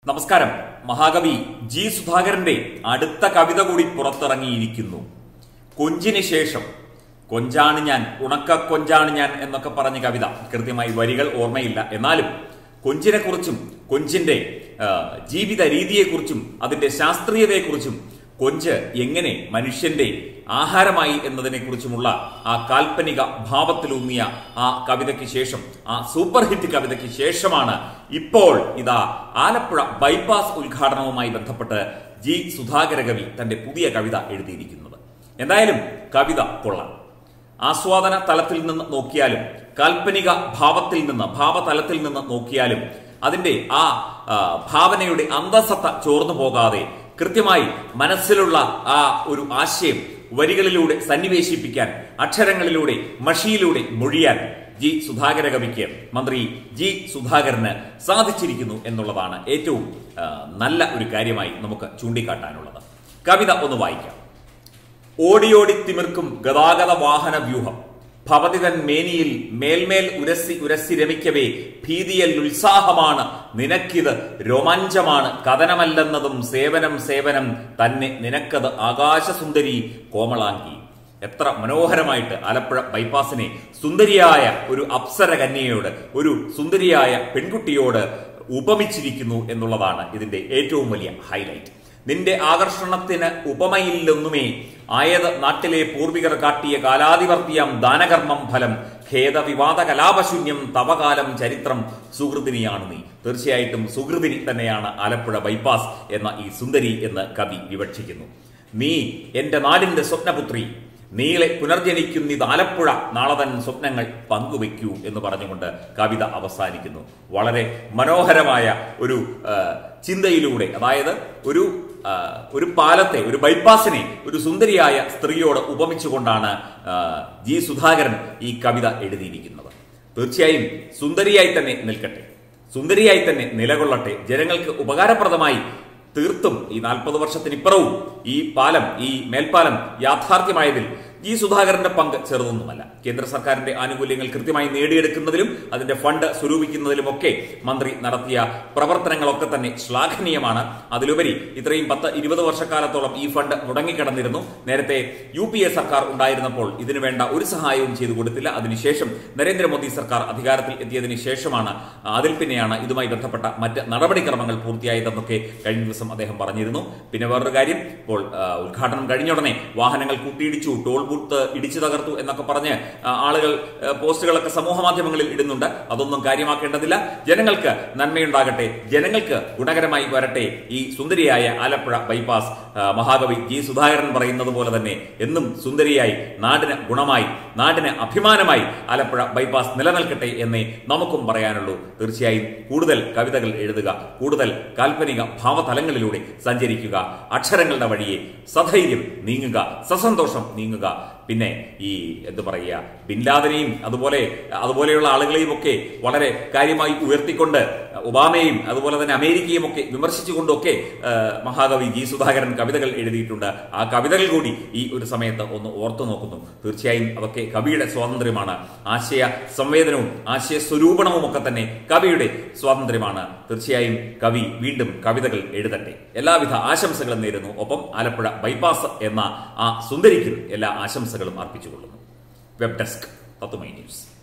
നമസ്കാരം മഹാകവി ജി സുധാകരന്റെ അടുത്ത കവിത കൂടി പുറത്തിറങ്ങിയിരിക്കുന്നു കൊഞ്ചിന് ശേഷം കൊഞ്ചാണ് ഞാൻ ഉണക്ക കൊഞ്ചാണ് ഞാൻ എന്നൊക്കെ പറഞ്ഞ കവിത കൃത്യമായി വരികൾ ഓർമ്മയില്ല എന്നാലും കൊഞ്ചിനെ കുറിച്ചും കൊഞ്ചിന്റെ ആ, ജീവിത രീതിയെക്കുറിച്ചും അതിന്റെ ശാസ്ത്രീയതയെക്കുറിച്ചും കൊഞ്ച് എങ്ങനെ മനുഷ്യന്റെ ആഹാരമായി എന്നതിനെക്കുറിച്ചുമുള്ള ആ കാൽപ്പനിക ഭാവത്തിലൂന്നിയ ആ കവിതയ്ക്ക് ശേഷം ആ സൂപ്പർ ഹിറ്റ് കവിതയ്ക്ക് ശേഷമാണ് ഇപ്പോൾ ഇതാ ആലപ്പുഴ ബൈപ്പാസ് ഉദ്ഘാടനവുമായി ബന്ധപ്പെട്ട് ജി സുധാകര കവി തന്റെ പുതിയ കവിത എഴുതിയിരിക്കുന്നത് എന്തായാലും കവിത കൊള്ളാം ആസ്വാദന തലത്തിൽ നിന്ന് നോക്കിയാലും കാൽപ്പനിക ഭാവത്തിൽ നിന്ന് ഭാവതലത്തിൽ നിന്ന് നോക്കിയാലും അതിന്റെ ആ ആ, ഭാവനയുടെ അന്തസത്ത ചോർന്നു പോകാതെ കൃത്യമായി മനസ്സിലുള്ള ആ ഒരു ആശയം വരികളിലൂടെ സന്നിവേശിപ്പിക്കാൻ അക്ഷരങ്ങളിലൂടെ മഷിയിലൂടെ മൊഴിയാൻ ജി സുധാകര കവിക്ക് മന്ത്രി ജി സുധാകരന് സാധിച്ചിരിക്കുന്നു എന്നുള്ളതാണ് ഏറ്റവും ആ, നല്ല ഒരു കാര്യമായി നമുക്ക് ചൂണ്ടിക്കാട്ടാനുള്ളത് കവിത ഒന്ന് വായിക്കാം ഓടിയോടി തിമിർക്കും ഗതാഗത വാഹന വ്യൂഹം ഭവതിതൻ മേനിയിൽ മേൽമേൽ ഉരസി ഉരസി രമിക്കവേ ഭീതിയൽ ഉത്സാഹമാണ് നിനക്കിത് രോമാഞ്ചമാണ് കഥനമല്ലെന്നതും സേവനം സേവനം തന്നെ നിനക്കത് ആകാശസുന്ദരി കോമളാങ്കി എത്ര മനോഹരമായിട്ട് ആലപ്പുഴ ബൈപ്പാസിനെ സുന്ദരിയായ ഒരു അപ്സര കന്യയോട് ഒരു സുന്ദരിയായ പെൺകുട്ടിയോട് ഉപമിച്ചിരിക്കുന്നു എന്നുള്ളതാണ് ഇതിന്റെ ഏറ്റവും വലിയ ഹൈലൈറ്റ് നിന്റെ ആകർഷണത്തിന് ഉപമയില്ലൊന്നുമേ ആയത് നാട്ടിലെ പൂർവികർ കാട്ടിയ കാലാതിവർത്തിയാം ദാനകർമ്മം ഫലം ഖേദവിവാദ കലാപശൂന്യം തവകാലം ചരിത്രം സുഹൃതിനിയാണ് നീ തീർച്ചയായിട്ടും സുഹൃതിനി തന്നെയാണ് ആലപ്പുഴ ബൈപ്പാസ് എന്ന ഈ സുന്ദരി എന്ന് കവി വിവക്ഷിക്കുന്നു നീ എന്റെ നാടിന്റെ സ്വപ്നപുത്രി നീളെ പുനർജനിക്കുന്നിത് ആലപ്പുഴ നാളെ തൻ സ്വപ്നങ്ങൾ പങ്കുവെക്കൂ എന്ന് പറഞ്ഞുകൊണ്ട് കവിത അവസാനിക്കുന്നു വളരെ മനോഹരമായ ഒരു ആ, ചിന്തയിലൂടെ അതായത് ഒരു ആ, ഒരു പാലത്തെ ഒരു ബൈപ്പാസിനെ ഒരു സുന്ദരിയായ സ്ത്രീയോട് ഉപമിച്ചുകൊണ്ടാണ് ആ, ജി സുധാകരൻ ഈ കവിത എഴുതിയിരിക്കുന്നത് തീർച്ചയായും സുന്ദരിയായി തന്നെ നിൽക്കട്ടെ സുന്ദരിയായി തന്നെ നിലകൊള്ളട്ടെ ജനങ്ങൾക്ക് ഉപകാരപ്രദമായി തീർത്തും ഈ നാൽപ്പത് വർഷത്തിനിപ്പുറവും ഈ പാലം ഈ മേൽപ്പാലം യാഥാർത്ഥ്യമായതിൽ ജി സുധാകരന്റെ പങ്ക് ചെറുതൊന്നുമല്ല കേന്ദ്ര സർക്കാരിന്റെ ആനുകൂല്യങ്ങൾ കൃത്യമായി നേടിയെടുക്കുന്നതിലും അതിന്റെ ഫണ്ട് സ്വരൂപിക്കുന്നതിലുമൊക്കെ മന്ത്രി നടത്തിയ പ്രവർത്തനങ്ങളൊക്കെ തന്നെ ശ്ലാഘനീയമാണ് അതിലുപരി ഇത്രയും പത്ത് ഇരുപത് വർഷക്കാലത്തോളം ഈ ഫണ്ട് മുടങ്ങിക്കിടന്നിരുന്നു നേരത്തെ യു പി എ സർക്കാർ ഉണ്ടായിരുന്നപ്പോൾ ഇതിനു വേണ്ട ഒരു സഹായവും ചെയ്തു കൊടുത്തില്ല അതിനുശേഷം നരേന്ദ്രമോദി സർക്കാർ അധികാരത്തിൽ എത്തിയതിനു ശേഷമാണ് അതിൽ പിന്നെയാണ് ഇതുമായി ബന്ധപ്പെട്ട മറ്റ് നടപടിക്രമങ്ങൾ പൂർത്തിയായതെന്നൊക്കെ കഴിഞ്ഞ ദിവസം അദ്ദേഹം പറഞ്ഞിരുന്നു പിന്നെ വേറൊരു കാര്യം ഇപ്പോൾ ആ, ഉദ്ഘാടനം കഴിഞ്ഞ ഉടനെ വാഹനങ്ങൾ കൂട്ടിയിടിച്ചു ടോൾ ബൂത്ത് ഇടിച്ചു തകർത്തു എന്നൊക്കെ പറഞ്ഞ് ആ, ആളുകൾ ആ, പോസ്റ്റുകളൊക്കെ സമൂഹ മാധ്യമങ്ങളിൽ ഇടുന്നുണ്ട് അതൊന്നും കാര്യമാക്കേണ്ടതില്ല ജനങ്ങൾക്ക് നന്മയുണ്ടാകട്ടെ ജനങ്ങൾക്ക് ഗുണകരമായി വരട്ടെ ഈ സുന്ദരിയായ ആലപ്പുഴ ബൈപ്പാസ് ആ, മഹാകവി ജി സുധാകരൻ പറയുന്നത് പോലെ തന്നെ എന്നും സുന്ദരിയായി നാടിന് ഗുണമായി നാടിന് അഭിമാനമായി ആലപ്പുഴ ബൈപ്പാസ് നിലനിൽക്കട്ടെ എന്നേ നമുക്കും പറയാനുള്ളൂ തീർച്ചയായും കൂടുതൽ കവിതകൾ എഴുതുക കൂടുതൽ കാൽപ്പനിക ഭാവതലങ്ങളിലൂടെ സഞ്ചരിക്കുക അക്ഷരങ്ങളുടെ വഴിയെ സധൈര്യം നീങ്ങുക സസന്തോഷം നീങ്ങുക പിന്നെ ഈ എന്ത് പറയുക ബിൻലാദനെയും അതുപോലെ അതുപോലെയുള്ള ആളുകളെയും ഒക്കെ വളരെ കാര്യമായി ഉയർത്തിക്കൊണ്ട് ഒബാമയും അതുപോലെ തന്നെ അമേരിക്കയും ഒക്കെ വിമർശിച്ചുകൊണ്ടൊക്കെ ആ, മഹാകവി ജി സുധാകരൻ കവിതകൾ എഴുതിയിട്ടുണ്ട് ആ കവിതകൾ കൂടി ഈ ഒരു സമയത്ത് ഒന്ന് ഓർത്തു നോക്കുന്നു തീർച്ചയായും അതൊക്കെ കവിയുടെ സ്വാതന്ത്ര്യമാണ് ആശയ സംവേദനവും ആശയ സ്വരൂപണവും ഒക്കെ തന്നെ കവിയുടെ സ്വാതന്ത്ര്യമാണ് തീർച്ചയായും കവി വീണ്ടും കവിതകൾ എഴുതട്ടെ എല്ലാവിധ ആശംസകളും നേരുന്നു ഒപ്പം ആലപ്പുഴ ബൈപ്പാസ് എന്ന ആ സുന്ദരിക്കും എല്ലാ ആശംസകളും അർപ്പിച്ചുകൊള്ളുന്നു വെബ് ഡെസ്ക് തത്തുമൈ ന്യൂസ്